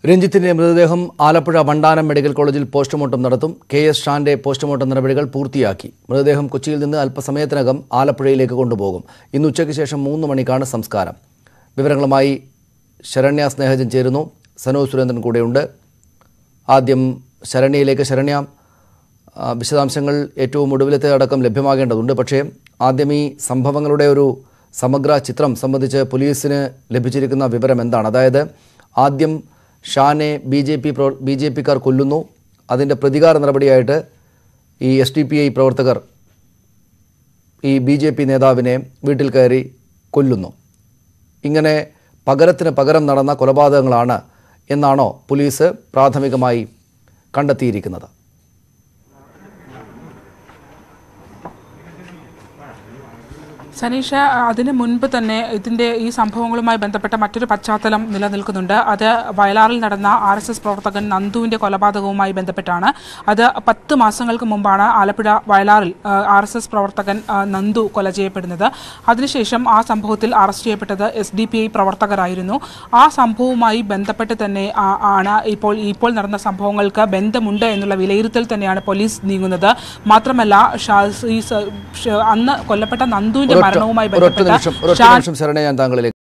രഞ്ജിത്തിന്റെ മൃതദേഹം ആലപ്പുഴ വണ്ടാനം മെഡിക്കൽ കോളേജിൽ പോസ്റ്റ്മോർട്ടം നടത്തും കെ എസ് ഷാന്റെ പോസ്റ്റ്മോർട്ടം നടപടികൾ പൂർത്തിയാക്കി മൃതദേഹം കൊച്ചിയിൽ നിന്ന് അല്പസമയത്തിനകം ആലപ്പുഴയിലേക്ക് കൊണ്ടുപോകും ഇന്ന് ഉച്ചയ്ക്ക് ശേഷം മൂന്ന് മണിക്കാണ് സംസ്കാരം വിവരങ്ങളുമായി ശരണ്യ സ്നേഹജൻ ചേരുന്നു സനോ സുരേന്ദ്രൻ കൂടെയുണ്ട് ആദ്യം ശരണ്യയിലേക്ക് ശരണ്യ ആ, വിശദാംശങ്ങൾ ഏറ്റവും ഒടുവിലത്തെ അടക്കം ലഭ്യമാകേണ്ടതുണ്ട് പക്ഷേ ആദ്യം ഈ സംഭവങ്ങളുടെ ഒരു സമഗ്ര ചിത്രം സംബന്ധിച്ച് പോലീസിന് ലഭിച്ചിരിക്കുന്ന വിവരം എന്താണ് അതായത് ആദ്യം ഷാനെ ബി ജെ പി പ്രവർ ബി ജെ പിക്കാർ കൊല്ലുന്നു അതിൻ്റെ പ്രതികാര നടപടിയായിട്ട് ഈ എസ് ഡി പി ഐ പ്രവർത്തകർ ഈ ബി ജെ പി നേതാവിനെ വീട്ടിൽ കയറി കൊല്ലുന്നു ഇങ്ങനെ പകരത്തിന് പകരം നടന്ന കൊലപാതകങ്ങളാണ് എന്നാണോ പോലീസ് പ്രാഥമികമായി കണ്ടെത്തിയിരിക്കുന്നത് സനീഷ അതിന് മുൻപ് തന്നെ ഇതിന്റെ ഈ സംഭവങ്ങളുമായി ബന്ധപ്പെട്ട മറ്റൊരു പശ്ചാത്തലം നിലനിൽക്കുന്നുണ്ട് അത് വയലാറിൽ നടന്ന ആർ എസ് എസ് പ്രവർത്തകൻ നന്ദുവിന്റെ കൊലപാതകവുമായി ബന്ധപ്പെട്ടാണ് അത് പത്ത് മാസങ്ങൾക്ക് മുമ്പാണ് ആലപ്പുഴ വയലാറിൽ ആർ എസ് എസ് പ്രവർത്തകൻ ആ, നന്ദു കൊല ചെയ്യപ്പെടുന്നത് അതിനുശേഷം ആ സംഭവത്തിൽ അറസ്റ്റ് ചെയ്യപ്പെട്ടത് എസ് ഡി പി ഐ പ്രവർത്തകരായിരുന്നു ആ സംഭവവുമായി ബന്ധപ്പെട്ട് തന്നെ ആ, ആണ് ഇപ്പോൾ ഇപ്പോൾ നടന്ന സംഭവങ്ങൾക്ക് ബന്ധമുണ്ട് എന്നുള്ള വിലയിരുത്തൽ തന്നെയാണ് പോലീസ് നീങ്ങുന്നത് മാത്രമല്ല ഷാ- ഈ സ- ഷ- അന്ന് കൊല്ലപ്പെട്ട നന്ദുവിന്റെ ഒരൊറ്റ- മരണവുമായി ഒരൊറ്റ ബന്ധപ്പെട്ട നിമിഷം ഒരൊറ്റ ഷാൻ നിമിഷം ശരണ ഞാൻ താങ്കളിലേക്ക്